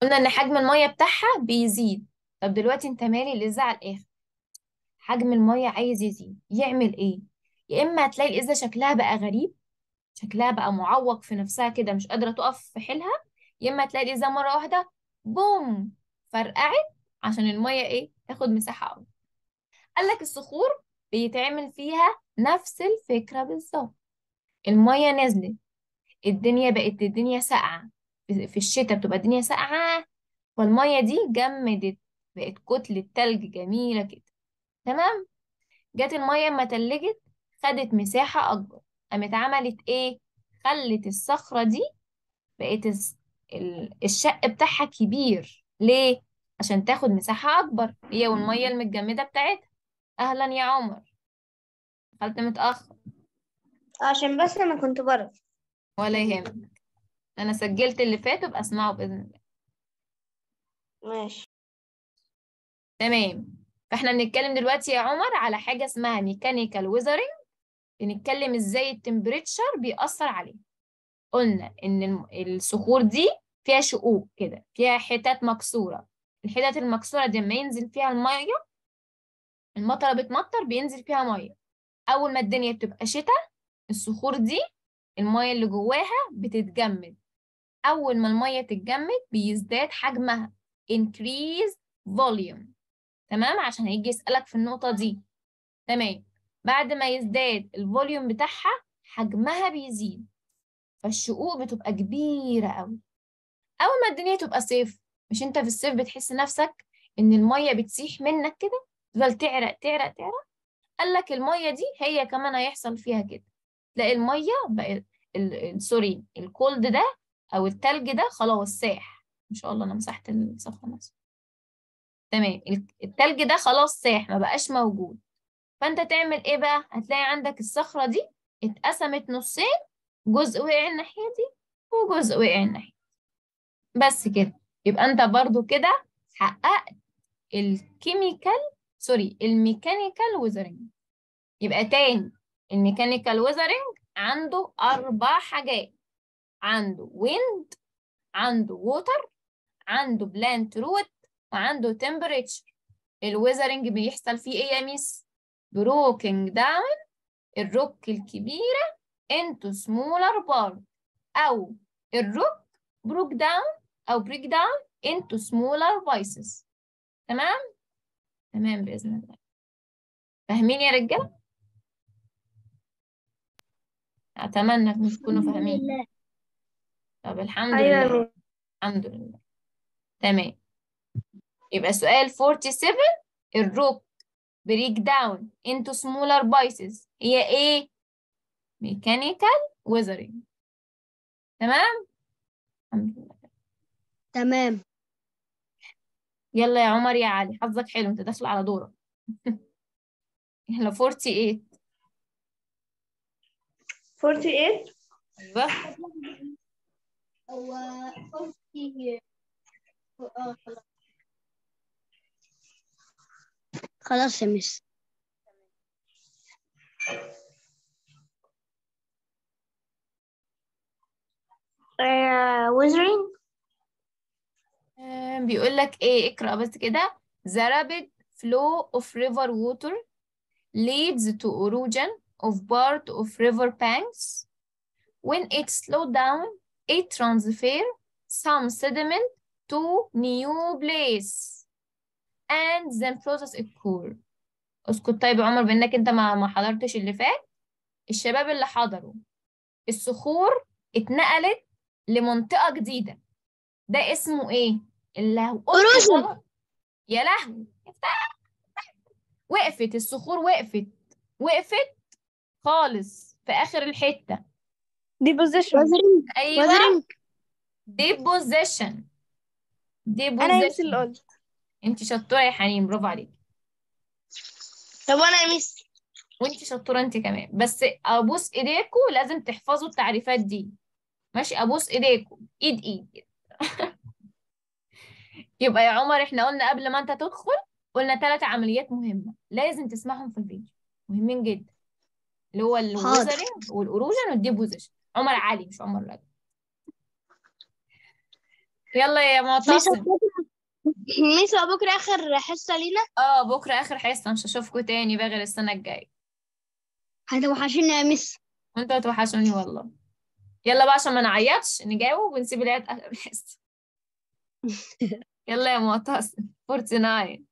قلنا ان حجم الميه بتاعها بيزيد طب دلوقتي انت مالي الازازه على الاخر حجم الميه عايز يزيد يعمل ايه يا اما هتلاقي الازازه شكلها بقى غريب شكلها بقى معوق في نفسها كده مش قادره تقف في حيلها يا اما هتلاقي الازازه مره واحده بوم فرقعت عشان الميه ايه تاخد مساحه اكبر قال لك الصخور بيتعمل فيها نفس الفكره بالظبط الميه نزلت الدنيا بقت الدنيا ساقعه في في الشتاء بتبقى الدنيا ساقعه فالميه دي جمدت بقت كتله تلج جميله كده تمام جت الميه اما تلجت خدت مساحه اكبر قامت عملت ايه خلت الصخره دي بقت الس- ال- الشق بتاعها كبير ليه عشان تاخد مساحه اكبر هي والميه المتجمده بتاعتها اهلا يا عمر دخلت متاخر عشان بس انا كنت بره ولا يهمك انا سجلت اللي فات وابقى اسمعه باذن الله ماشي تمام فاحنا بنتكلم دلوقتي يا عمر على حاجه اسمها ميكانيكال ويزرنج بنتكلم ازاي التمبريتشر بيأثر عليه قلنا ان الم- الصخور دي فيها شقوق كده فيها حتت مكسوره الحتت المكسوره دي لما ينزل فيها الميه المطره بتمطر بينزل فيها ميه اول ما الدنيا بتبقى شتاء الصخور دي الميه اللي جواها بتتجمد اول ما الميه تتجمد بيزداد حجمها increase volume تمام عشان هيجي يسألك في النقطة دي تمام بعد ما يزداد الفوليوم بتاعها حجمها بيزيد فالشقوق بتبقى كبيرة قوي أول ما الدنيا تبقى صيف مش أنت في الصيف بتحس نفسك إن المية بتسيح منك كده تفضل تعرق تعرق تعرق قال لك المية دي هي كمان هيحصل فيها كده تلاقي المية بقى ال- ال- سوري الكولد ده أو التلج ده خلاص ساح إن شاء الله أنا مسحت الصفحة نفسها تمام ال- التلج ده خلاص ساح ما بقاش موجود فانت تعمل ايه بقى هتلاقي عندك الصخرة دي اتقسمت نصين جزء وقع الناحية دي وجزء وقع الناحية بس كده يبقى انت برضو كده حققت الكيميكال سوري الميكانيكال ويزرنج يبقى تاني الميكانيكال ويزرنج عنده أربع حاجات عنده ويند عنده ووتر عنده بلانت روت وعنده تمبريتشر الويزرنج بيحصل فيه ايه يا ميس بروكينج داون الروك الكبيرة into smaller part أو الروك بروك داون أو بريك داون into smaller pieces تمام؟ تمام بإذن الله فاهمين يا رجالة؟ أتمنى إنكم تكونوا فاهمين طب الحمد ايوه يا لله ميس. الحمد لله تمام يبقى سؤال 47 الروك بريك داون into smaller pieces هي ايه؟ mechanical weathering تمام؟ الحمد لله تمام يلا يا عمر يا علي حظك حلو انت داخل على دورك يلا 48 48 ايوه هو 40 اه خلاص خلاص يا مس ويزرينج آه، بيقول لك ايه اقرأ بس كده The rapid flow of river water leads to erosion of part of river banks. When it slow down, it transfer some sediment to new place and then process occur. اسكت طيب يا عمر بانك انت ما ما حضرتش اللي فات الشباب اللي حضروا الصخور اتنقلت لمنطقة جديدة ده اسمه ايه اللي لو قلت Erosion. غلط يا لهوي افتح. وقفت الصخور وقفت وقفت خالص في اخر الحتة deposition ويزرينج ايوه ويزرينج deposition انا يمس اللي deposition قلت انت شطورة يا حنين برافو عليك طب انا يا مس وانت شطورة انت كمان بس ابوس ايديكوا لازم تحفظوا التعريفات دي ماشي ابوس ايديكوا ايد ايد يبقى يا عمر احنا قلنا قبل ما انت تدخل قلنا ثلاث عمليات مهمة لازم تسمعهم في الفيديو مهمين جدا اللي هو الوزرنج والاروجن والديبوزيشن عمر علي مش عمر رجب يلا يا ميس معتصم بكرة ميس هو بكرة آخر حصة لينا اه بكرة آخر حصة مش هشوفكوا تاني بقى غير السنة الجاية هتوحشينا يا ميس وانتوا هتوحشوني والله يلا بقى عشان ما نعيطش نجاوب ونسيب العيد آخر الحصة يلا يا معتصم 49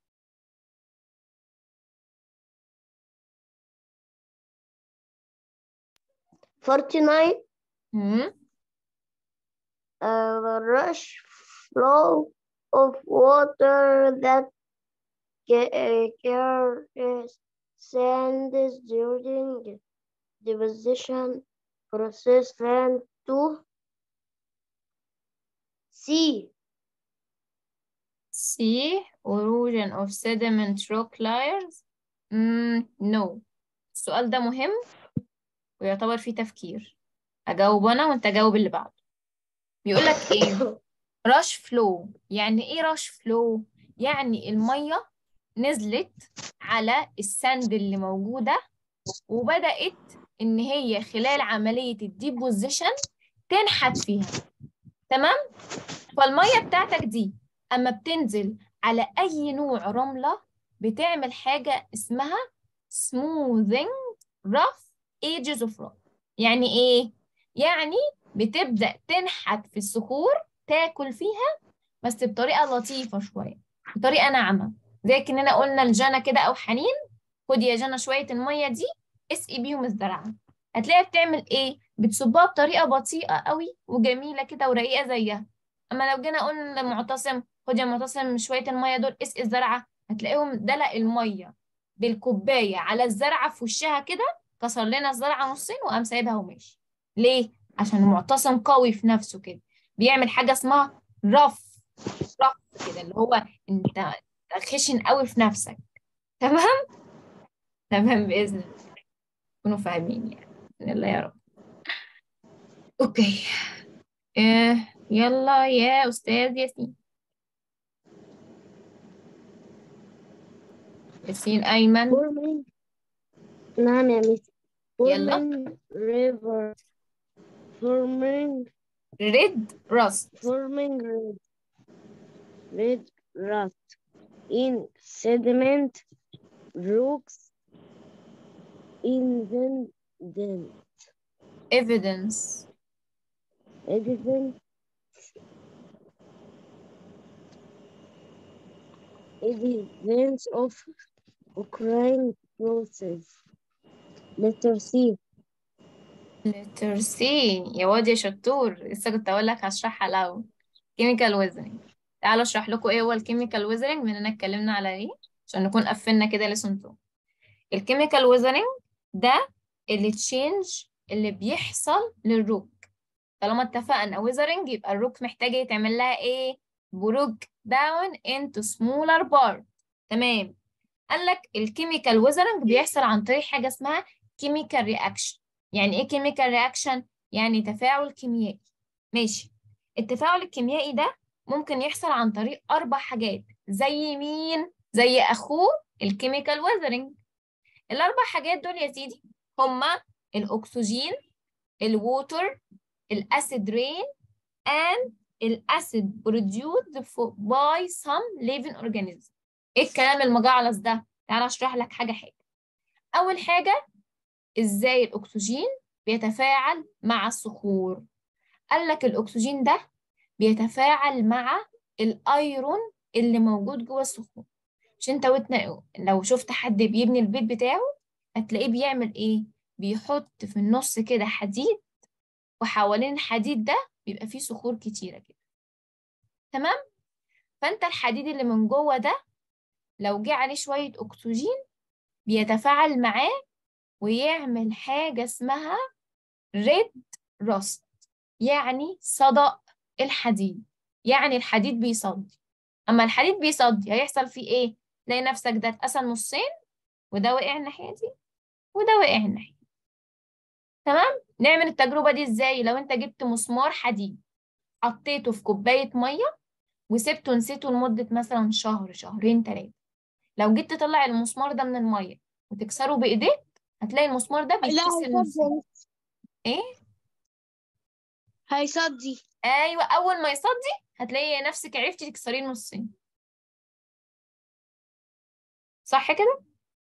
49 hmm? uh, rush flow of water that ca- uh, carries sands during deposition process land to sea. C erosion of sediment rock layers mm, no السؤال ده مهم ويعتبر فيه تفكير أجاوب أنا وأنت جاوب اللي بعده بيقول لك إيه rush flow يعني إيه rush flow يعني المية نزلت على الساند اللي موجودة وبدأت إن هي خلال عملية الديبوزيشن تنحت فيها تمام فالمية بتاعتك دي أما بتنزل على أي نوع رملة بتعمل حاجة اسمها smoothing rough edges of rock يعني إيه؟ يعني بتبدأ تنحت في الصخور تاكل فيها بس بطريقة لطيفة شوية بطريقة ناعمة زي كأننا قلنا لجنى كده أو حنين خدي يا جنى شوية المية دي اسقي بيهم الزرعة هتلاقيها بتعمل إيه؟ بتصبها بطريقة بطيئة قوي وجميلة كده ورقيقة زيها أما لو جينا قلنا لمعتصم خد يا معتصم شوية المية دول اسقي الزرعة هتلاقيهم دلق المية بالكوباية على الزرعة في وشها كده كسر لنا الزرعة نصين وقام سايبها وماشي ليه؟ عشان معتصم قوي في نفسه كده بيعمل حاجة اسمها رف رف كده اللي هو انت أنت خشن قوي في نفسك تمام؟ تمام بإذن الله تكونوا فاهمين يعني بإذن الله يا رب اوكي آه يلا يا أستاذ ياسين ياسين أيمن Forming نعم يا ميس يلا. Forming river forming ريد راست forming red, red rust in sediment rocks in the evidence evidence evidence of occurring process. Letter C. letter C يا واد يا شطور لسه كنت أقول لك هشرحها الأول chemical weathering تعالوا أشرح لكم إيه هو الكيميكال weathering من إننا اتكلمنا على إيه عشان نكون قفلنا كده lesson 2 الكيميكال weathering ده اللي تشينج اللي بيحصل للروك طالما اتفقنا weathering يبقى الروك محتاجة يتعمل لها إيه بروك down into smaller part تمام قال لك الكيميكال weathering بيحصل عن طريق حاجة اسمها chemical reaction يعني ايه chemical reaction يعني تفاعل كيميائي ماشي التفاعل الكيميائي ده ممكن يحصل عن طريق أربع حاجات زي مين؟ زي أخوه الكيميكال weathering الأربع حاجات دول يا سيدي هما الأكسجين الووتر الأسيد رين and الأسيد produced for- by some living organism إيه الكلام المجعلص ده؟ تعالى أشرح لك حاجة حاجة أول حاجة إزاي الأكسجين بيتفاعل مع الصخور قال لك الأكسجين ده بيتفاعل مع الأيرون اللي موجود جوه الصخور مش انت وتنا لو شفت حد بيبني البيت بتاعه هتلاقيه بيعمل ايه بيحط في النص كده حديد وحوالين الحديد ده بيبقى فيه صخور كتيرة كده تمام فانت الحديد اللي من جوه ده لو جه عليه شوية أكسجين بيتفاعل معاه ويعمل حاجة اسمها ريد راست يعني صدأ الحديد يعني الحديد بيصدي أما الحديد بيصدي هيحصل فيه إيه؟ تلاقي نفسك ده اتقسم نصين وده وقع الناحية دي وده وقع الناحية دي. تمام؟ نعمل التجربة دي إزاي؟ لو أنت جبت مسمار حديد حطيته في كوباية مية وسبته نسيته لمدة مثلا شهر شهرين تلاتة لو جيت تطلع المسمار ده من المية وتكسره بإيديك هتلاقي المسمار ده بيتكسر نصين إيه؟ هيصدي ايوه اول ما يصدي هتلاقي نفسك عرفتي تكسريه نصين صح كده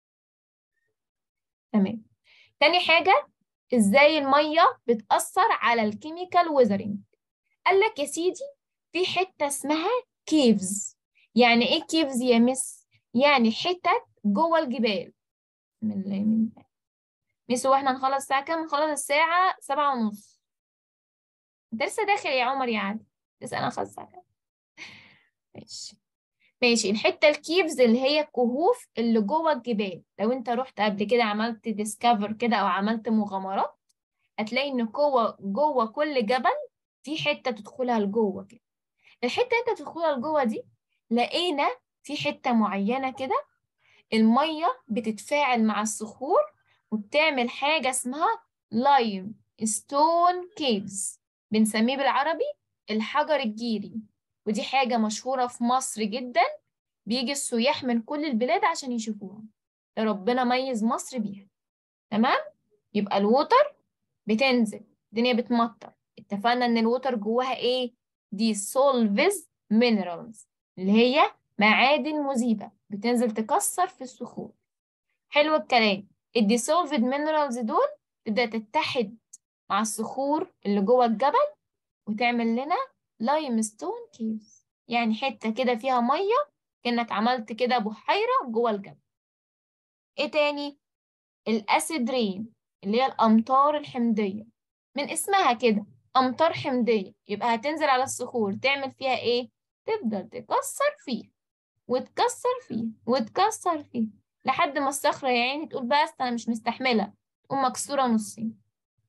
تمام تاني حاجة ازاي المية بتأثر على الكيميكال ويزرينج قال لك يا سيدي في حتة اسمها كيفز يعني ايه كيفز يا مس يعني حتت جوه الجبال من من مس هو احنا هنخلص الساعة كام هنخلص الساعة سبعة ونص انت لسه داخل يا عمر يا عادل لسه انا خلص الساعة كام ماشي ماشي الحتة الكيفز اللي هي الكهوف اللي جوه الجبال لو انت رحت قبل كده عملت ديسكفر كده او عملت مغامرات هتلاقي ان جوه جوه كل جبل في حتة تدخلها لجوه كده الحتة اللي انت تدخلها لجوه دي لقينا في حتة معينة كده المية بتتفاعل مع الصخور وبتعمل حاجة اسمها لايم ستون كيفز بنسميه بالعربي الحجر الجيري ودي حاجة مشهورة في مصر جدا بيجي السياح من كل البلاد عشان يشوفوها ده ربنا ميز مصر بيها تمام يبقى الووتر بتنزل الدنيا بتمطر اتفقنا ان الووتر جواها ايه دي سولفز مينرالز اللي هي معادن مذيبة بتنزل تكسر في الصخور حلو الكلام الديسولفد مينرالز دول تبدأ تتحد مع الصخور اللي جوه الجبل وتعمل لنا لايم ستون كيفز يعني حتة كده فيها مية كأنك عملت كده بحيرة جوه الجبل ايه تاني الاسيد رين اللي هي الامطار الحمضية من اسمها كده امطار حمضية يبقى هتنزل على الصخور تعمل فيها ايه تفضل تكسر فيها وتكسر فيها وتكسر فيها لحد ما الصخرة يا عيني تقول بس انا مش مستحملة تقوم مكسورة نصين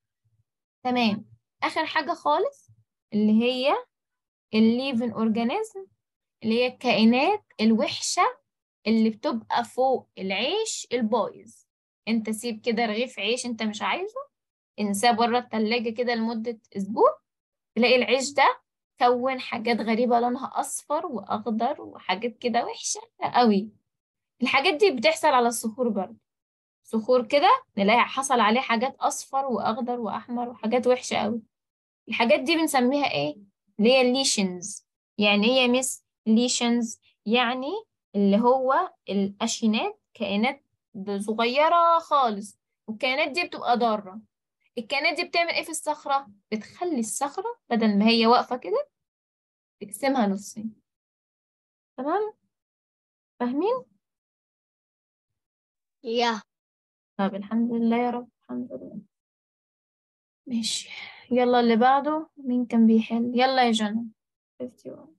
تمام اخر حاجة خالص اللي هي الليفن اورجانيزم اللي هي الكائنات الوحشة اللي بتبقى فوق العيش البايظ انت سيب كده رغيف عيش انت مش عايزه انساه بره التلاجة كده لمدة اسبوع تلاقي العيش ده كون حاجات غريبة لونها اصفر واخضر وحاجات كده وحشة قوي الحاجات دي بتحصل على الصخور برضه صخور كده نلاقي حصل عليه حاجات اصفر واخضر واحمر وحاجات وحشة قوي الحاجات دي بنسميها ايه اللي هي الليشنز يعني ايه يا مس ليشنز يعني اللي هو الاشينات كائنات صغيرة خالص والكائنات دي بتبقى ضارة الكائنات دي بتعمل ايه في الصخرة بتخلي الصخرة بدل ما هي واقفة كده تقسمها نصين تمام فاهمين يا طب الحمد لله يا رب الحمد لله ماشي يلا اللي بعده مين كان بيحل يلا يا جنى 51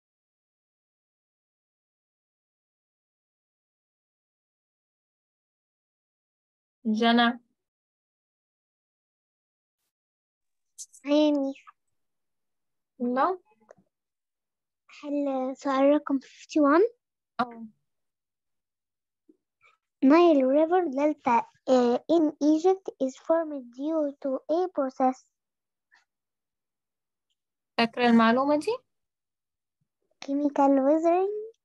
جنى يعني يلا حل سؤال رقم 51 اه Nile River Delta uh, in Egypt is formed due to a process فاكرة المعلومة دي chemical weathering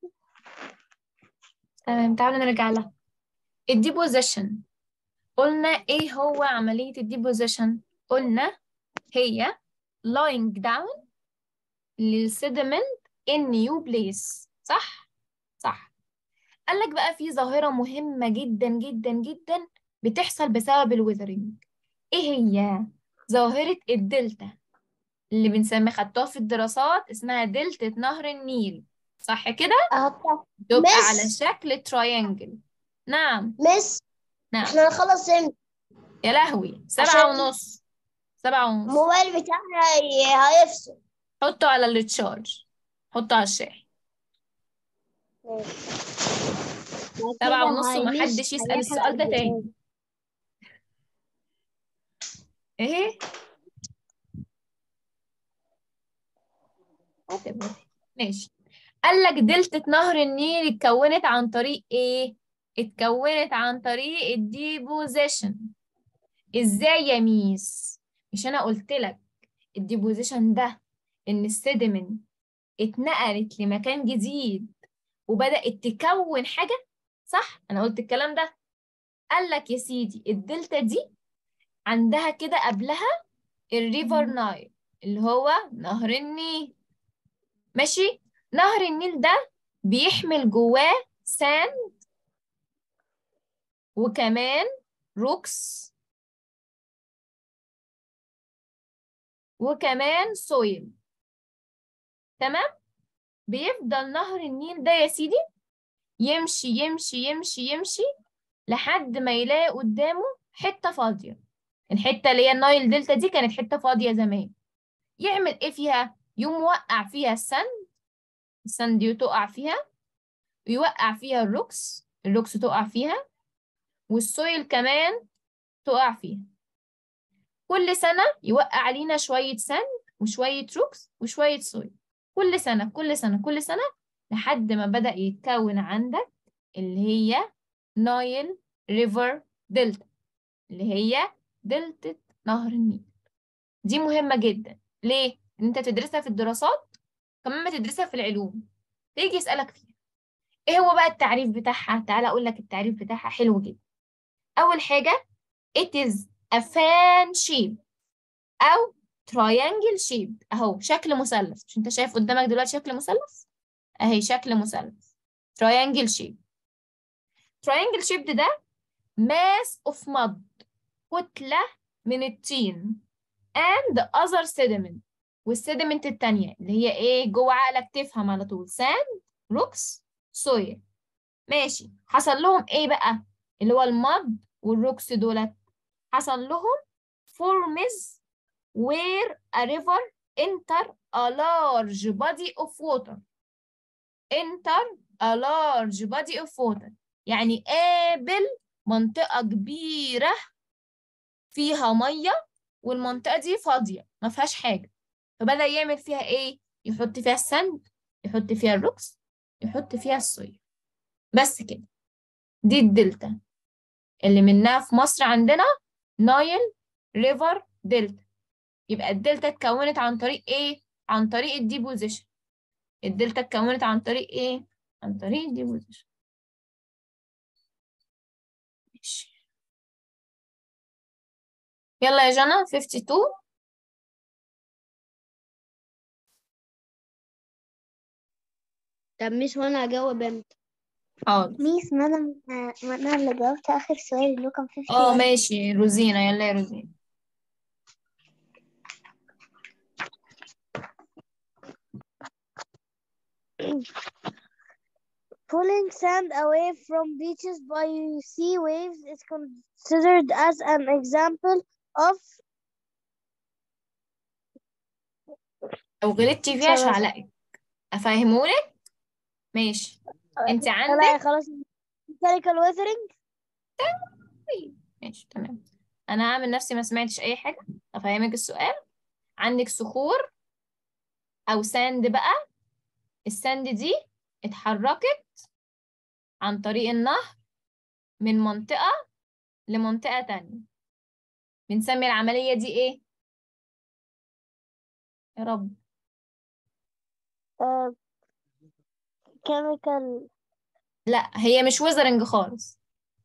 تمام تعالوا نرجع لها الديبوزيشن قلنا ايه هو عملية الديبوزيشن قلنا هي lying down للسيدمنت in new place صح صح قال لك بقى في ظاهرة مهمة جدا جدا جدا بتحصل بسبب الويذرنج ايه هي ظاهرة الدلتا اللي بنسميها خدتوها في الدراسات اسمها دلتا نهر النيل صح كده اه تبقى مس. على شكل تراينجل نعم مس نعم احنا هنخلص امتى يا لهوي سبعة عشان- ونص سبعة ونص الموبايل بتاعنا هي- هيفصل حطه على التشارج حطه على الشاحن سبعة ونص ومحدش يسأل السؤال ده تاني ايه ماشي قال لك دلتا نهر النيل اتكونت عن طريق ايه اتكونت عن طريق الديبوزيشن ازاي يا ميس مش انا قلت لك الديبوزيشن ده ان السيدمنت اتنقلت لمكان جديد وبدأت تكون حاجة صح انا قلت الكلام ده قال لك يا سيدي الدلتا دي عندها كده قبلها الريفر نايل اللي هو نهر النيل ماشي نهر النيل ده بيحمل جواه ساند وكمان روكس وكمان سويل تمام بيفضل نهر النيل ده يا سيدي يمشي يمشي يمشي يمشي لحد ما يلاقي قدامه حتة فاضية الحتة اللي هي النايل دلتا دي كانت حتة فاضية زمان يعمل ايه فيها يقوم موقع فيها السند السند دي تقع فيها ويوقع فيها الروكس الروكس تقع فيها والسويل كمان تقع فيها كل سنة يوقع علينا شوية سند وشوية روكس وشوية سويل كل سنة كل سنة كل سنة لحد ما بدأ يتكون عندك اللي هي نايل ريفر دلتا اللي هي دلتا نهر النيل دي مهمة جدا ليه؟ إن أنت تدرسها في الدراسات كمان ما تدرسها في العلوم تيجي يسألك فيها إيه هو بقى التعريف بتاعها؟ تعالى أقول لك التعريف بتاعها حلو جدا أول حاجة it is a fan shape أو triangle shape أهو شكل مثلث مش أنت شايف قدامك دلوقتي شكل مثلث؟ أهي شكل مثلث triangle shape triangle shape ده mass of mud كتلة من الطين and other sediment والسيدمنت التانية اللي هي ايه جوه عقلك تفهم على طول sand rocks soil ماشي حصل لهم ايه بقى اللي هو المد والروكس دولت حصل لهم forms where a river enter a large body of water enter a large body of water يعني قابل منطقة كبيرة فيها مية والمنطقة دي فاضية ما فيهاش حاجة فبدأ يعمل فيها إيه؟ يحط فيها السند يحط فيها الروكس يحط فيها الصويا بس كده دي الدلتا اللي منها في مصر عندنا نايل ريفر دلتا يبقى الدلتا اتكونت عن طريق إيه؟ عن طريق الديبوزيشن الدلتا اتكونت عن طريق إيه؟ عن طريق الديبوزيشن ماشي يلا يا جنى 52 طب مش وانا هجاوب امتى حاضر ميس ما انا ما انا اللي جاوبت اخر سؤال اللي هو كان فيه اه ماشي روزينا يلا يا روزينا Pulling sand away from beaches by sea waves is considered as an example of لو غلطتي فيها سلام. هعلقك افهمهولك ماشي انت لا عندك خلاص mechanical weathering ماشي تمام انا هعمل نفسي ما سمعتش اي حاجه افهمك السؤال عندك صخور او ساند بقى الساند دي اتحركت عن طريق النهر من منطقه لمنطقه تانية بنسمي العمليه دي ايه يا رب uh, chemical لا هي مش ويزرنج خالص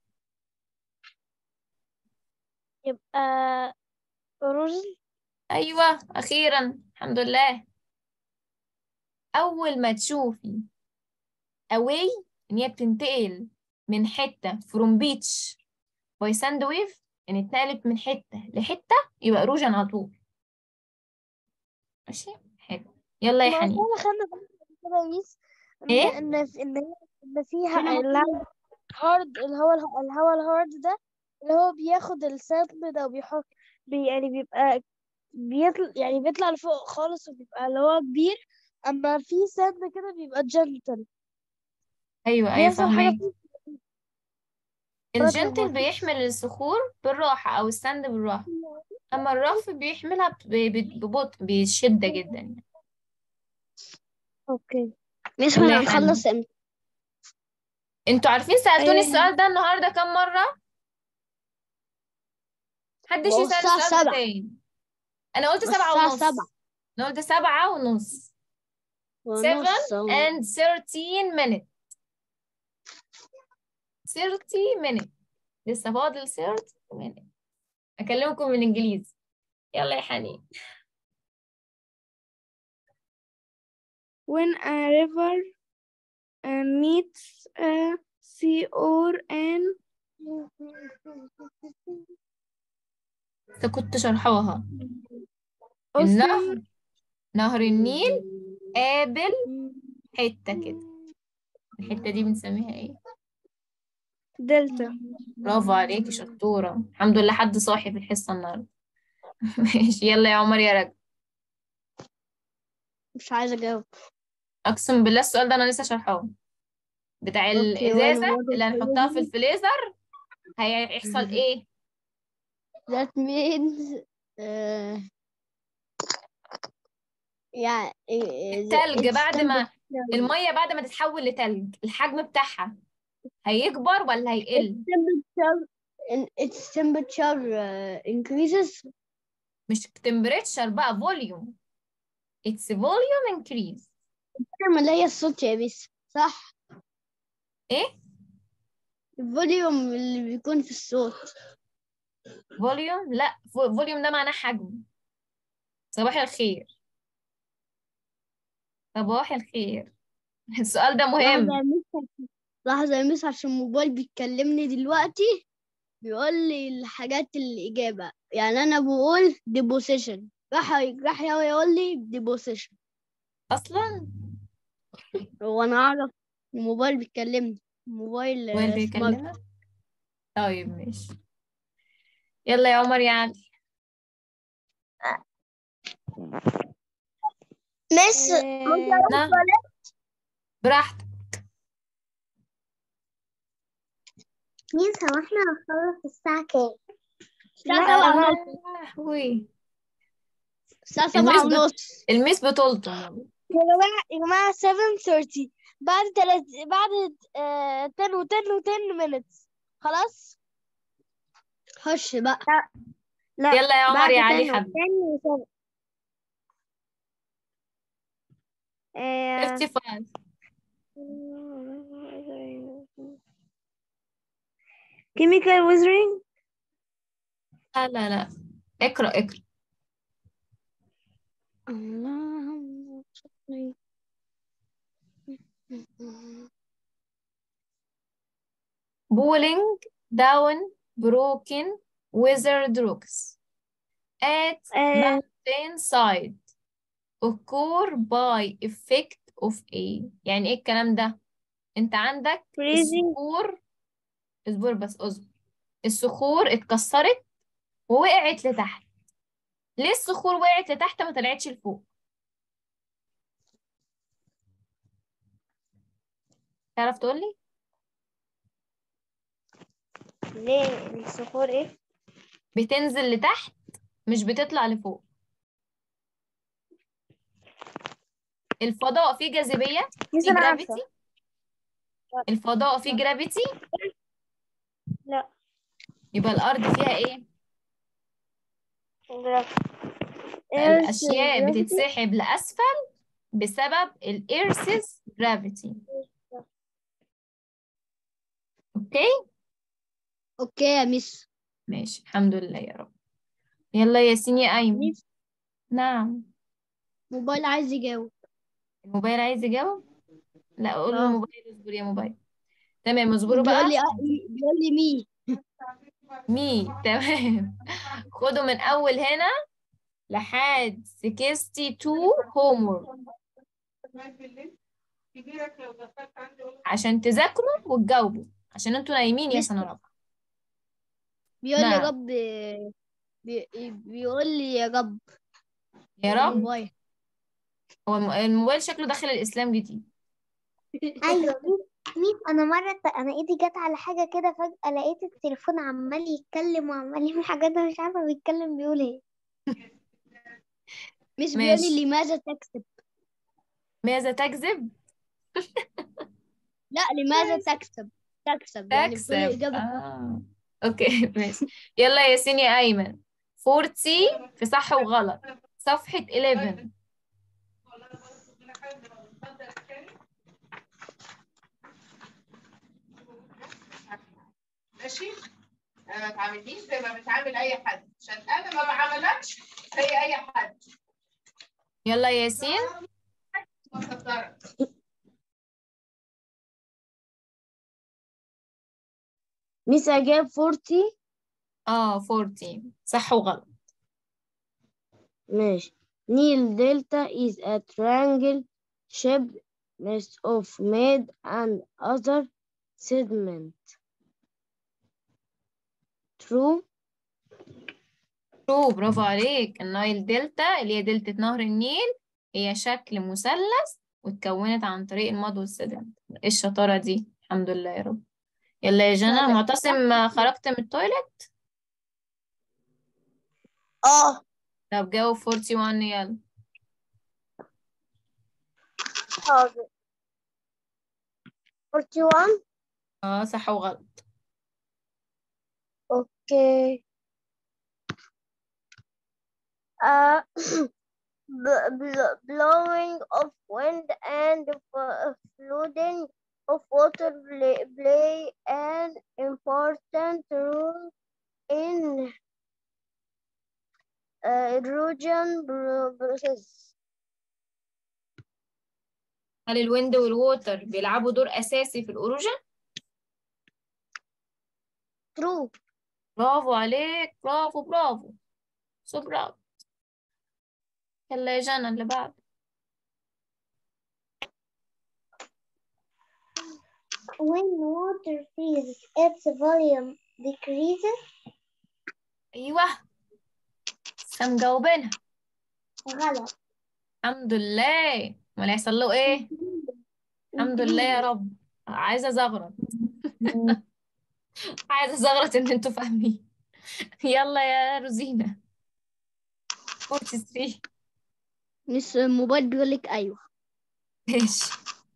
يبقى erosion ايوه اخيرا الحمد لله اول ما تشوفي away ان هي بتنتقل من حته from beach by sand wave ان اتنقلت من حته لحته يبقى اروجن على طول ماشي حلو يلا يا ما حنين احنا خدنا بالنا قبل كده يا ميس ان إيه؟ ان في- ان هي- ان فيها الهارد اللي هو اله- الهواء الهارد ده اللي هو بياخد السند ده وبيحط بي يعني بيبقى بيطلع يعني بيطلع لفوق خالص وبيبقى اللي هو كبير اما في سند كده بيبقى جنتل ايوه ايوه بيحصل حاجة فاهمك فيه الجنتل لخبطة. بيحمل الصخور بالراحه او الساند بالراحه اما الرف بيحملها ب- ب- ببطء بشده جدا يعني. اوكي مش يلا وانا يا حنين. هنخلص امتى انتوا عارفين سألتوني أيوة. السؤال ده النهارده كام مرة؟ محدش هو يسأل الساعة السؤال ده سبعة. تاني أنا قلت الساعة سبعة ونص سبعة. أنا قلت سبعة ونص ونص 7 and 13 minutes 30 minutes لسه فاضل 30 minutes أكلمكم بالإنجليزي يلا يا حنين when a river uh, meets a sea or an انت كنت شرحوها ocean النهر نهر النيل قابل حتة كده الحتة دي بنسميها ايه دلتا برافو عليكي شطورة الحمد لله حد صاحي في الحصة النهاردة ماشي يلا يا عمر يا رجل مش عايزة أجاوب اقسم بالله السؤال ده انا لسه شرحه بتاع أوكي، الازازة وأنا برضه اللي هنحطها في الفريزر هيحصل ايه that means uh, يعني التلج بعد ما المية بعد ما تتحول لتلج الحجم بتاعها هيكبر ولا هيقل temperature and its temperature uh, increases مش temperature بقى volume it's volume increase الفوليوم اللي هي الصوت يا بس صح ايه الفوليوم اللي بيكون في الصوت volume لا volume ده معناه حجم صباح الخير صباح الخير السؤال ده لحظة مهم يا مس لحظة يا مس عشان الموبايل بيكلمني دلوقتي بيقول لي الحاجات الإجابة يعني أنا بقول deposition راح راح يقول لي deposition اصلا وأنا أعرف الموبايل بيكلمني الموبايل وين آه، smart. بيكلمك طيب ماشي يلا يا عمر يا علي مس نعم براحتك ميس هو احنا هنخلص الساعة كام؟ الساعة يا سبعة ونص لهوي الساعة سبعة المس بت- ونص الميس بطولته يا جماعة يا جماعة 7:30 بعد تلات بعد آه 10 و 10 و 10 minutes خلاص خش بقى لا يلا يا عمر بعد يا علي 10 و حبيبي 10 و 7 آه 55 chemical wizarding لا لا لا اقرأ اقرأ اللهم صل bowling down broken wizard rocks at آه mountain side occur by effect of A يعني ايه الكلام ده انت عندك freezing الصخور اصبر بس اصبر الصخور اتكسرت ووقعت لتحت ليه الصخور وقعت لتحت ما طلعتش لفوق تعرف تقولي ليه الصخور ايه بتنزل لتحت مش بتطلع لفوق الفضاء فيه جاذبية ميس فيه انا عارفة جرافيتي الفضاء فيه جرافيتي لا يبقى الأرض فيها ايه Earth الأشياء gravity. بتتسحب لأسفل بسبب الإيرث's جرافيتي اوكي اوكي يا مس ماشي الحمد لله يا رب يلا يا ياسين يا أيمن مس نعم موبايل عايز يجاوب الموبايل عايز يجاوب لا قول له اه. الموبايل اصبر يا موبايل تمام اصبروا بيقول بقى لي بيقول لي مي مي تمام خدوا من أول هنا لحد 62 هومورك عشان تذاكروا وتجاوبوا عشان انتوا نايمين يا مس- سنة رابعة بيقول لي نعم. رب بي... بيقول لي يا رب يا رب الموبايل هو الم- الموبايل شكله داخل الإسلام جديد ايوه ميس ميس انا مرة ت- انا ايدي جت على حاجة كده فجأة لقيت التليفون عمال يتكلم وعمال يعمل حاجات انا مش عارفة بيتكلم بيقول ايه مس بيقول ماشي. لي لماذا تكسب ماذا تكذب لا لماذا تكسب تكسب يعني بكل تكسب إجابة آه. اوكي ماشي يلا يا ياسين يا أيمن 40 في صح وغلط صفحة 11 ماشي انا ما تعاملنيش زي ما بتعامل اي حد عشان انا ما بعاملكش زي اي حد يلا يا ياسين مصدرك ميس أجاب 40 اه 40 صح وغلط ماشي Nile Delta is a triangle shaped made of mud and other sediment. True. شو برافو عليك النايل دلتا اللي هي دلتا نهر النيل هي شكل مثلث واتكونت عن طريق المض والسدم ايه الشطارة دي الحمد لله يا رب يلا يا جنى معتصم خرجت من التويلت اه طب جاوب 41 يلا حاضر 41 اه صح وغلط اوكي uh, b- bl- blowing of wind and f- flooding of water play, play an important role in uh, erosion pro- process. هل الويند والووتر بيلعبوا دور أساسي في الأوروجين؟ True. برافو عليك برافو برافو سو برافو يلا يا جنى اللي بعد When water freezes, its volume decreases. أيوه لسه مجاوبينها غلط. الحمد لله امال هيحصل له ايه الحمد لله يا رب عايزه ازغرط عايزه ازغرط ان انتوا فاهمين يلا يا روزينا 43 مش الموبايل بيقول لك ايوه ماشي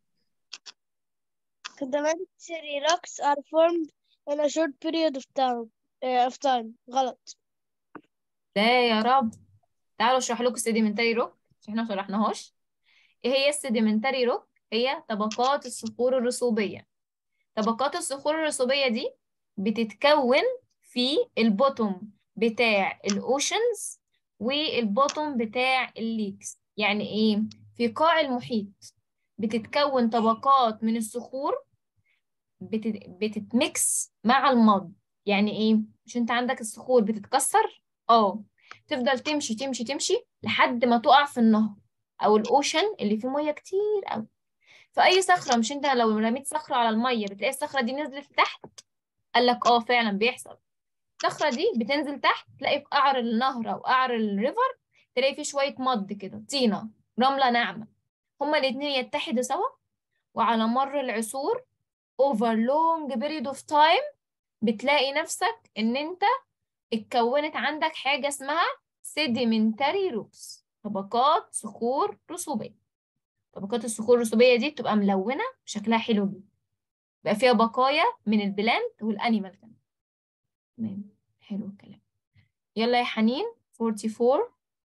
Sedimentary rocks are formed in a short period of time. Uh, of time. غلط. لا يا رب تعالوا اشرح لكم السيديمنتاري روك عشان احنا ما شرحناهاش ايه هي السيديمنتاري روك هي طبقات الصخور الرسوبيه طبقات الصخور الرسوبيه دي بتتكون في البوتوم بتاع الاوشنز والبوتوم بتاع الليكس يعني ايه في قاع المحيط بتتكون طبقات من الصخور بتت... بتتمكس مع المض يعني ايه مش انت عندك الصخور بتتكسر اه تفضل تمشي تمشي تمشي لحد ما تقع في النهر او الاوشن اللي فيه ميه كتير قوي فاي صخره مش انت لو رميت صخره على الميه بتلاقي الصخره دي نزلت تحت قال لك اه فعلا بيحصل الصخره دي بتنزل تحت تلاقي في قعر النهر او قعر الريفر تلاقي فيه شويه مض كده طينه رمله ناعمه هما الاتنين يتحدوا سوا وعلى مر العصور over long period of time بتلاقي نفسك ان انت اتكونت عندك حاجة اسمها sedimentary rocks طبقات صخور رسوبية طبقات الصخور الرسوبية دي بتبقى ملونة شكلها حلو جدا بقى فيها بقايا من البلانت والانيمال كمان تمام حلو الكلام يلا يا حنين 44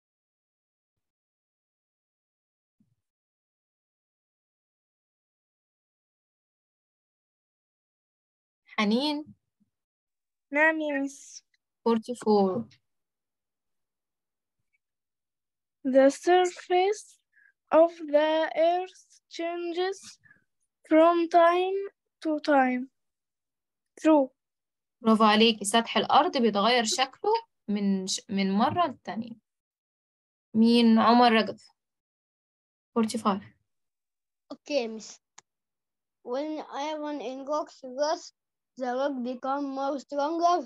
حنين نعم يا مس 44 The surface of the earth changes from time to time. True. برافو عليكي سطح الأرض بيتغير شكله من ش... من مرة للتانية مين عمر رجب 45 اوكي مس when iron in rocks rust the rock become more stronger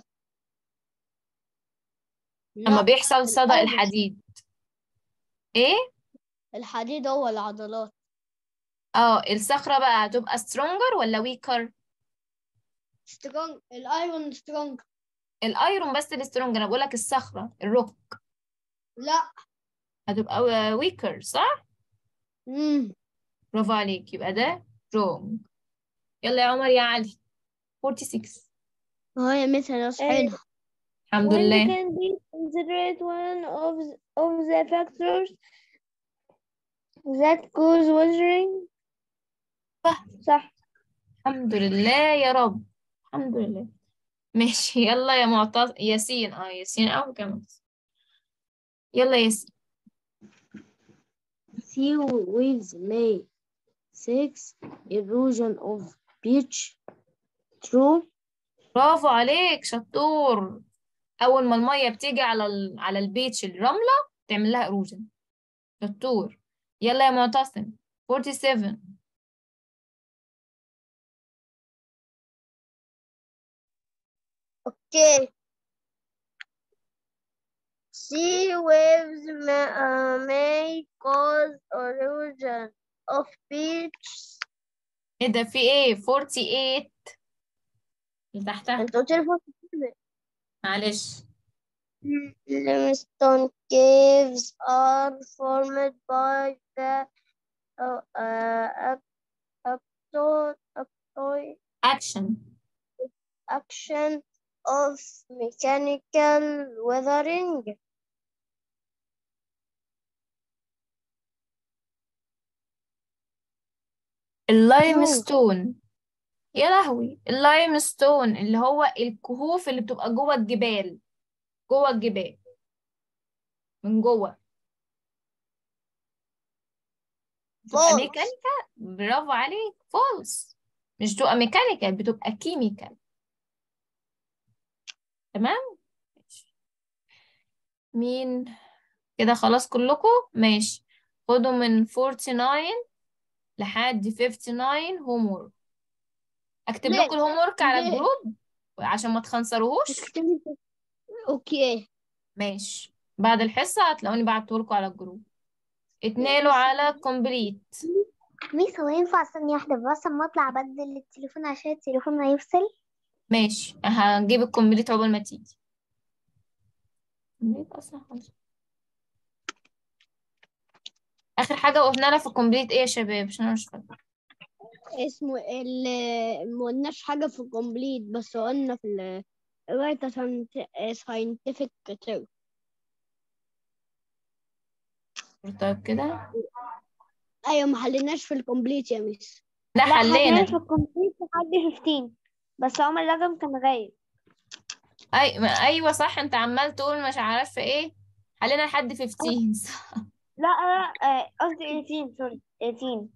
لما لا بيحصل صدأ الأيرون. الحديد ايه الحديد هو العضلات اه الصخرة بقى هتبقى stronger ولا weaker strong الايرون strong الايرون بس السترونج انا بقولك الصخرة الروك لا هتبقى weaker صح امم برافو عليك يبقى ده strong يلا يا عمر يا علي 46 هو يا مس انا صحينا الحمد Wind لله can be considered one of the, of the factors that cause weathering. صح. صح. الحمد لله يا رب الحمد لله ماشي يلا يا معتصم ياسين اه ياسين او كمان يلا ياسين Sea waves may sex erosion of beach. True. برافو عليك شطور اول ما الميه بتيجي على ال... على البيتش الرمله تعمل لها اروجن شطور يلا يا معتصم 47 Okay. Sea waves may, uh, may cause erosion of beach. ايه ده في ايه 48 اللي تحتها انت قلت لي فوق معلش Limestone caves are formed by the uh, uh, up- upto- upto- اكشن action of mechanical weathering. اللايم ستون يا لهوي اللايم ستون اللي هو الكهوف اللي بتبقى جوه الجبال جوه الجبال من جوه بتبقى False. ميكانيكال برافو عليك فولس مش بتبقى ميكانيكال بتبقى كيميكال تمام مين كده خلاص كلكم ماشي خدوا من 49 لحد 59 هوم وورك اكتب ليه؟ لكم الهوم وورك على ليه؟ الجروب عشان ما تخنصروهوش اكتبي اوكي ماشي بعد الحصة هتلاقوني بعته لكم على الجروب اتنقلوا على كومبليت ميس هو ينفع ثانية واحدة بس اما اطلع ابدل التليفون عشان التليفون ما يفصل ماشي هنجيب الكومبليت عقبال ما تيجي كومبليت اصلا خلاص اخر حاجة وقفنا لها في الكومبليت ايه يا شباب عشان انا مش فاكرة اسمه ال ما قلناش حاجة في الكومبليت بس قلنا في ال write a scient- scientific term طيب كده ايوه ما حليناش في الكومبليت يا ميس لا حلينا في الكمبيوتر لحد 15 بس عمر لازم كان غايب أي... ما- ايوه صح انت عمال تقول مش عارفة ايه حلينا لحد 15 صح لا لا آه، قصدي 18 سوري 18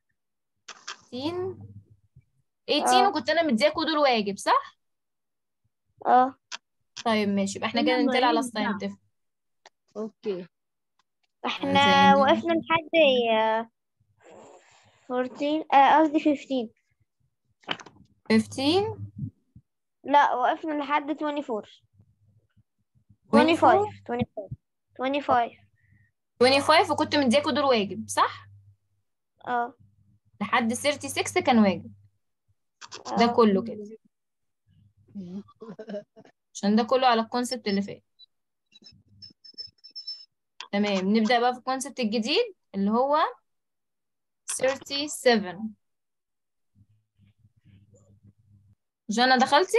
18 18 اه. وكنت انا مدياكوا دول واجب صح اه طيب ماشي يبقى احنا كده أنا ننتقل على ماليش دعوة. الساينتفك اوكي احنا زي- وقفنا لحد آه، 14 آه، قصدي 15 15 لا وقفنا لحد 24 24 25 25 25 25 وكنت مدياكوا دول واجب صح اه لحد 36 كان واجب ده اه كله كده عشان ده كله على الكونسبت اللي فات تمام نبدأ بقى في الكونسبت الجديد اللي هو 37 جانا دخلتي؟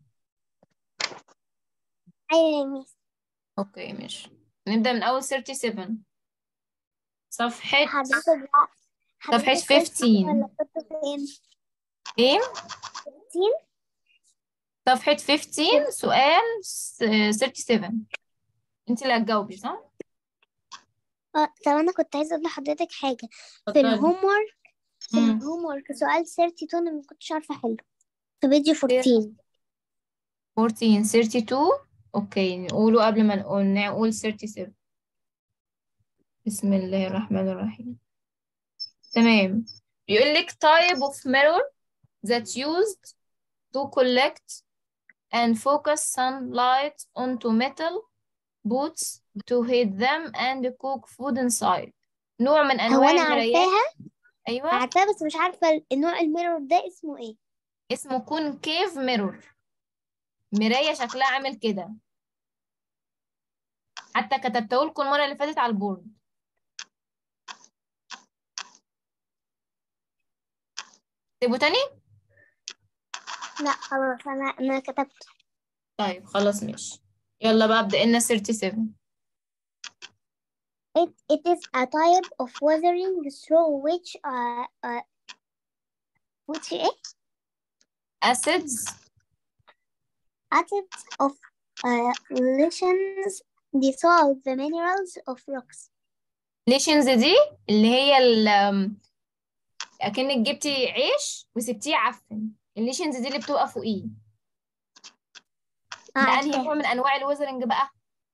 ايوه يا ميس اوكي ماشي نبدأ من أول 37 صفحة حضرتك بقى صفحة حضرتك قلت 15 ولا كنت فين ايه؟ 15 صفحة 15 سؤال س- 37 انت اللي هتجاوبي صح؟ اه طب انا كنت عايزه اقول لحضرتك حاجه في اتفضلي الهوم ورك في مم. الهوم ورك سؤال 32 انا ما كنتش عارفه احله في فيديو 14 14 32 اوكي نقوله قبل ما نقول نقول 37 بسم الله الرحمن الرحيم تمام بيقول لك type of mirror that used to collect and focus sunlight onto metal boots to heat them and cook food inside نوع من هو انواع انا المرايات عارفاها ايوه عارفاها بس مش عارفه النوع الميرور ده اسمه ايه اسمه كونكيف ميرور مراية شكلها عامل كده حتى كتبته لكم المرة اللي فاتت على البورد تبقوا تاني لا خلاص انا انا كتبت طيب خلاص ماشي يلا بقى ابدأ لنا 37 It, it is a type of weathering through which uh, uh, which ايه acids atoms of uh, lesions dissolve the minerals of rocks ليشنز دي اللي هي ال اكنك جبتي عيش وسبتيه يعفن الليشنز دي اللي بتبقى فوقيه ده اه انهي عارفاه نوع من انواع الويزرنج بقى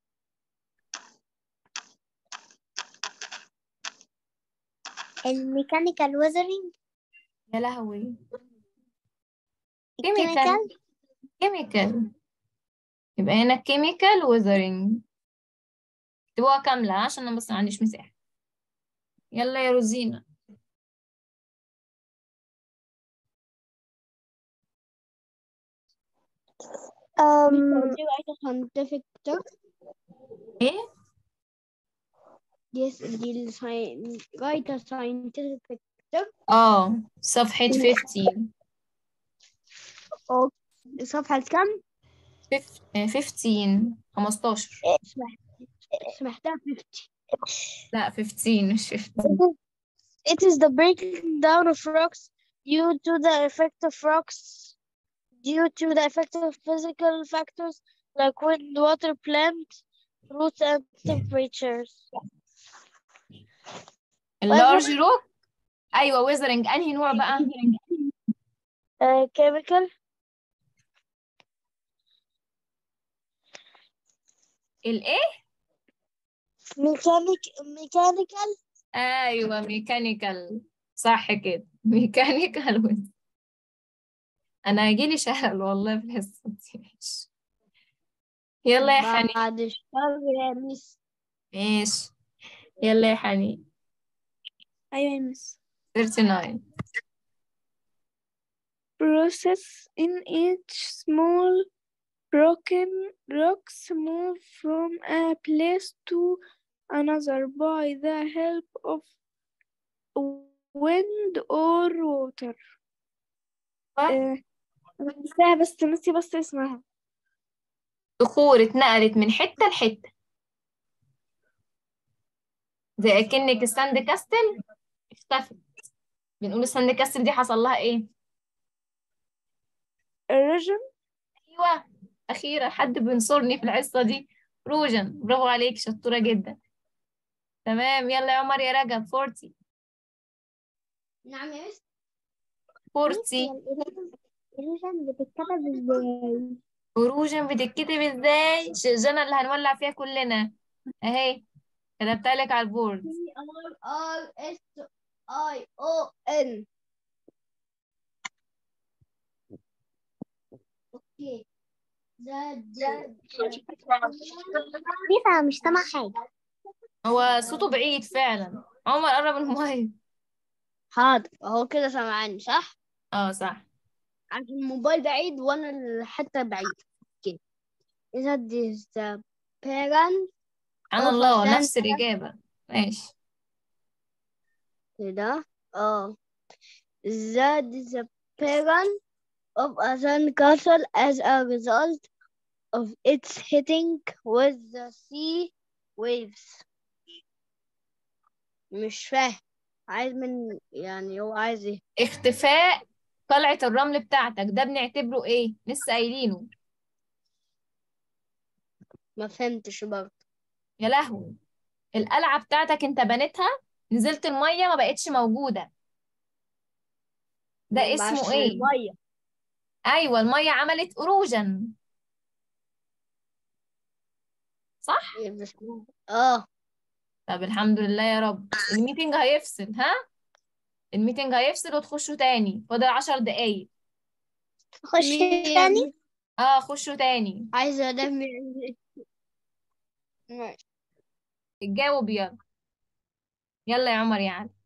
الميكانيكال ويزرنج يا لهوي كيميكال الكيميكال كيميكال يبقى هنا كيميكال ويزرنج اكتبوها كاملة عشان انا بس ما عنديش مساحة يلا يا روزينا Um, دي write a scientific term ايه yes دي ال sci- write a scientific term اه صفحة 15 صفحة كم؟ فف- آه، 15 15 سمحتها 50 لا 15 مش 15 it is the breaking down of rocks due to the effect of rocks due to the effect of physical factors like wind, water, plant, roots, and temperatures. اللارج روك ايوه ويزرنج انهي نوع بقى Uh, chemical, الايه mechanic, mechanical, ايوه ميكانيكال صح كده ميكانيكال ويز انا هيجيلي شلل والله في الحصه دي ماشي. يلا يا حنين بعد الشر يا ميس ماشي يلا يا حنين أيوة يا مس 39 process in each small broken rocks move from a place to another by the help of wind or water آه، أنا عارفاها بس نسي بس اسمها صخور اتنقلت من حته لحته زي اكنك الساند كاستل اختفت بنقول الساند كاستل دي حصل لها ايه erosion ايوه اخيرا حد بينصرني في الحصه دي روجن برافو عليك شطوره جدا تمام يلا يا عمر يا رجب 40 نعم يا ميس 40 الإيروجن بتتكتب ازاي؟ فروجن بتتكتب ازاي شجنة اللي هنولع فيها كلنا اهي كتبتها لك على البورد P R R S I O N اوكي ده ده ليه أنا مش سامعة حاجة هو صوته بعيد فعلا عمر قرب الموبايل حاضر اهو كده سامعني صح اه صح عشان الموبايل بعيد وانا الحتة بعيد اوكي إذا this the parent سبحان أو الله فستان نفس الإجابة ماشي كده اه that is the parent of a sandcastle as a result of its hitting with the sea waves مش فاهم عايز من يعني هو عايز ايه اختفاء قلعة الرمل بتاعتك ده بنعتبره ايه لسه قايلينه ما فهمتش برضه يا لهوي القلعة بتاعتك انت بنيتها نزلت المية ما بقتش موجودة ده اسمه عشان ايه المية ايوه المية عملت اروجن صح إيه بس- اه طب الحمد لله يا رب الميتنج هيفصل ها الميتنج هيفصل وتخشوا تاني فاضل عشر دقايق خش مية- تاني اه خشوا تاني عايزة انام يعني. ماشي. اتجاوب يلا يلا يا عمر يا علي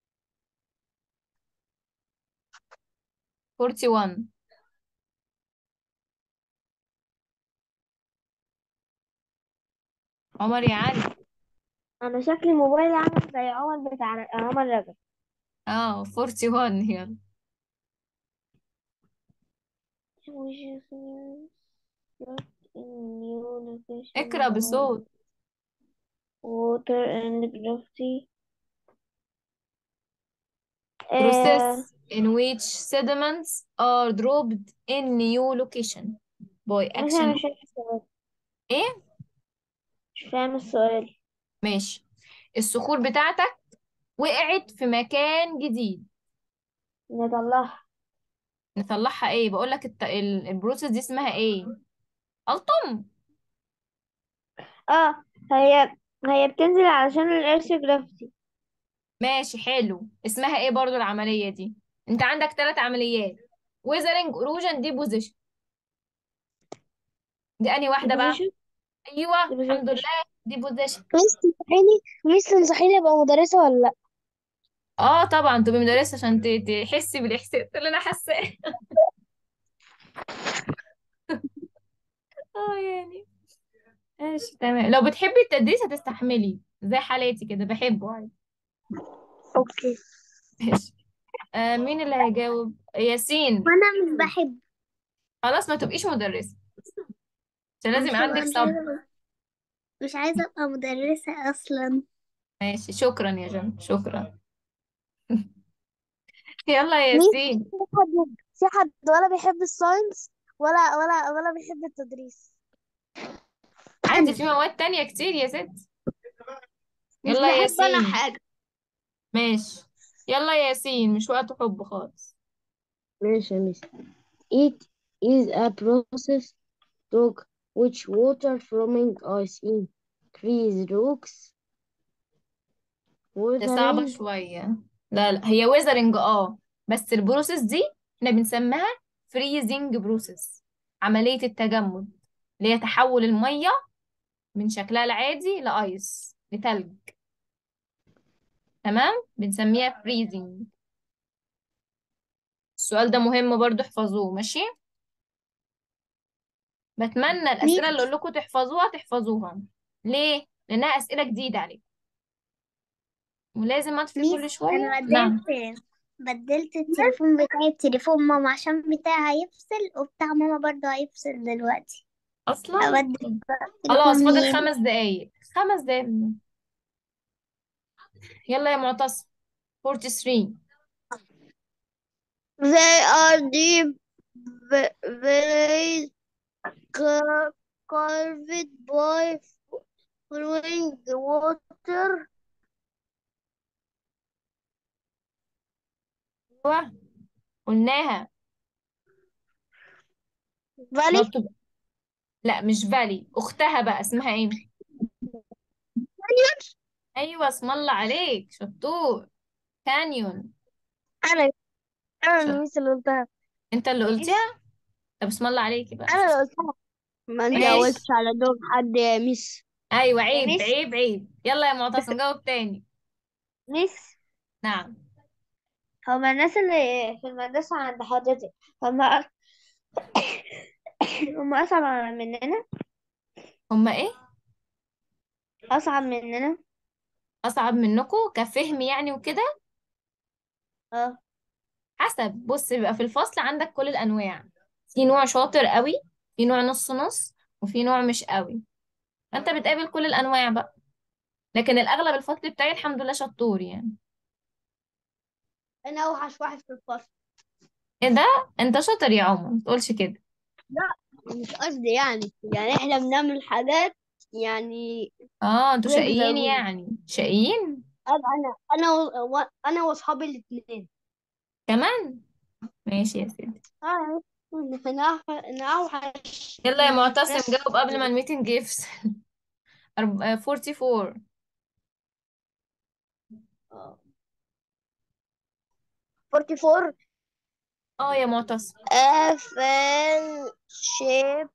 41 عمر يا علي أنا شكلي موبايل عامل زي عمر بتاع عمر رجب اه 41 يلا اقرأ بصوت water and gravity process in which sediments are dropped in new location by مش action مش فاهم السؤال ايه مش فاهم السؤال ماشي الصخور بتاعتك وقعت في مكان جديد نطلعها نطلعها ايه بقول لك الت... ال- البروسيس دي اسمها ايه ألطم اه هي هي بتنزل علشان الارث جرافيتي ماشي حلو اسمها ايه برضو العملية دي انت عندك ثلاث عمليات ويزرنج اروجن ديبوزيشن دي انهي واحدة بقى ديبوزيشن ايوه الحمد ديبوزيشن لله ديبوزيشن ميس تنصحيني ميس تنصحيني ابقى مدرسة ولا لا اه طبعا تبقي مدرسة عشان ت- تحسي بالاحساس اللي انا حاساه اه يعني ماشي تمام لو بتحبي التدريس هتستحملي زي حالاتي كده بحبه عادي اوكي ماشي آه مين اللي هيجاوب ياسين وانا مش بحب خلاص ما تبقيش مدرسة عشان لازم مش يبقى هبقى عندك مش صبر عايزة مش عايزة ابقى مدرسة اصلا ماشي شكرا يا جنى شكرا يلا يا ميس ياسين في حد في حد ولا بيحب الساينس ولا ولا ولا بيحب التدريس عادي في مواد تانية كتير يا ست مش يلا يا بحب انا ياسين حاجة ماشي يلا يا ياسين مش وقت حب خالص ماشي يا ميس It is a process to which water forming ice increase rocks ده صعبة weathering شوية لا لا هي ويزرنج اه بس البروسيس دي احنا بنسميها فريزنج بروسيس عملية التجمد اللي هي تحول المية من شكلها العادي لأيس لتلج تمام بنسميها فريزنج السؤال ده مهم برضو احفظوه ماشي بتمنى الأسئلة اللي أقول لكم تحفظوها تحفظوها ليه؟ لأنها أسئلة جديدة عليكم ولازم أطفي ميس كل شوية انا نعم بدلت بدلت التليفون بتاعي بتليفون ماما عشان بتاعي هيفصل وبتاع ماما برضه هيفصل دلوقتي أصلا ابدل خلاص تليفون فاضل مين خمس دقايق خمس دقايق يلا يا معتصم 43 They are deep valleys ca- carved by flowing water أيوة قلناها فالي مكتوب لا مش فالي أختها بقى اسمها إيه؟ أيوة اسم الله عليك شطور كانيون انا انا شط... الميس اللي قلتها أنت اللي قلتيها؟ طب اسم الله عليكي بقى انا اللي قلتها ما ماشي نجاوبش على دور حد يا ميس أيوة يا عيب ميس عيب عيب يلا يا معتصم جاوب تاني ميس نعم هما الناس اللي في المدرسة عند حضرتك هما هما أصعب مننا هما إيه؟ أصعب مننا أصعب منكم كفهم يعني وكده اه حسب بص بيبقى في الفصل عندك كل الأنواع في نوع شاطر قوي في نوع نص نص وفي نوع مش قوي فأنت بتقابل كل الأنواع بقى لكن الأغلب الفصل بتاعي الحمد لله شطور يعني انا اوحش واحد في الفصل إيه ده؟ أنت شاطر يا عمر ما تقولش كده لا مش قصدي يعني يعني احنا بنعمل حاجات يعني اه انتوا غير شقيين ضروري يعني شقيين انا انا انا و... و- انا واصحابي الاثنين كمان ماشي يا سيدي اه انا أوح- انا اوحش يلا يا معتصم ناس جاوب قبل ما الميتنج يفصل أرب- آه، 44 آه. 44 اه يا معتصم F shape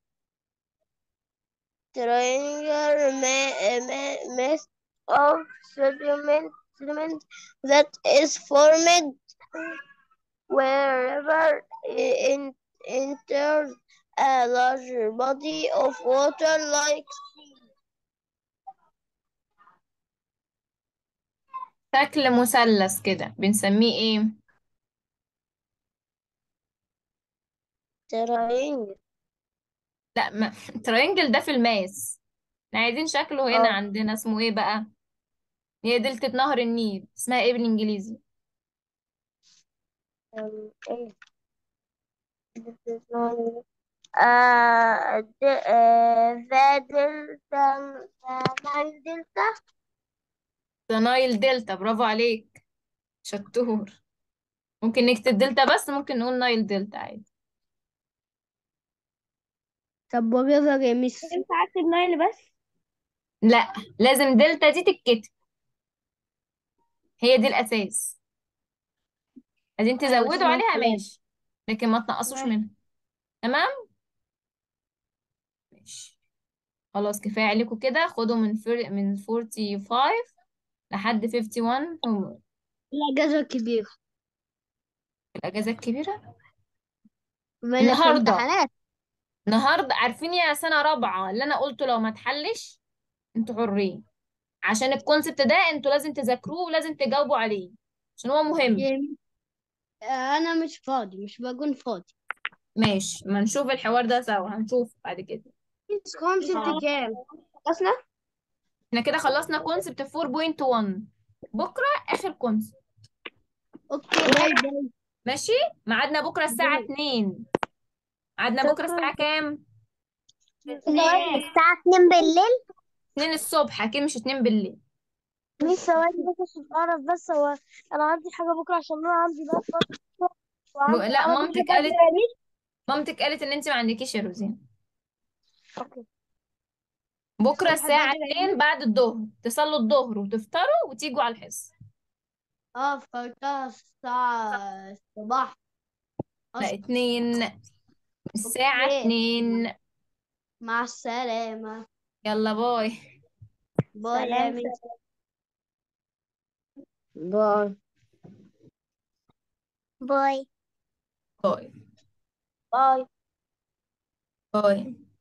triangle ma- ma- made of sediment, sediment that is formed wherever it enters a larger body of water like شكل مثلث كده بنسميه ايه triangle. لا ما تراينجل ده في الماس احنا عايزين شكله هنا اه عندنا اسمه ايه بقى هي دلتة نهر النيل اسمها ايه بالانجليزي um, ايه this is not آه د- آه ذا دلتا نايل دلتا ده نايل دلتا برافو عليك شطور ممكن نكتب دلتا بس ممكن نقول نايل دلتا عادي طب وجزر يا مس ينفع اكتب نايل بس لا لازم دلتا دي تتكتب هي دي الأساس عايزين أيوة تزودوا اسمها عليها كلام. ماشي لكن ما تنقصوش ماشي. منها تمام ماشي خلاص كفاية عليكم كده خدوا من فر... من 45 لحد 51 هم لا جزر كبير الأجازة الكبيرة بما إنك في النهاردة. امتحانات النهاردة عارفين يا سنة رابعة اللي أنا قلته لو ما تحلش انتوا حرين عشان الكونسبت ده انتوا لازم تذاكروه ولازم تجاوبوا عليه عشان هو مهم يا مس آه، أنا مش فاضي مش بكون فاضي ماشي ما نشوف الحوار ده سوا هنشوف بعد كده كونسبت كام؟ خلصنا احنا كده خلصنا كونسبت 4.1 بكرة آخر كونسبت أوكي باي باي ماشي ميعادنا بكرة الساعة 2 ميعادنا بكرة الساعة كام؟ الساعة 2 بالليل 2 الصبح أكيد مش 2 بالليل ميس ثواني بس عشان اعرف بس هو انا عندي حاجه بكره عشان انا عندي بقى فترة وعندي لا عندي مامتك حاجة قالت تاني. مامتك قالت ان انت ما عندكيش يا روزين اوكي بكرة الصبح الساعة بعد 2 بعد الظهر تصلوا الظهر وتفطروا وتيجوا على الحصة اه فطرتها الساعة الصباح لا أصلا 2 الساعة أوكي 2 مع السلامة يلا باي باي يا سلام مس باي باي باي باي باي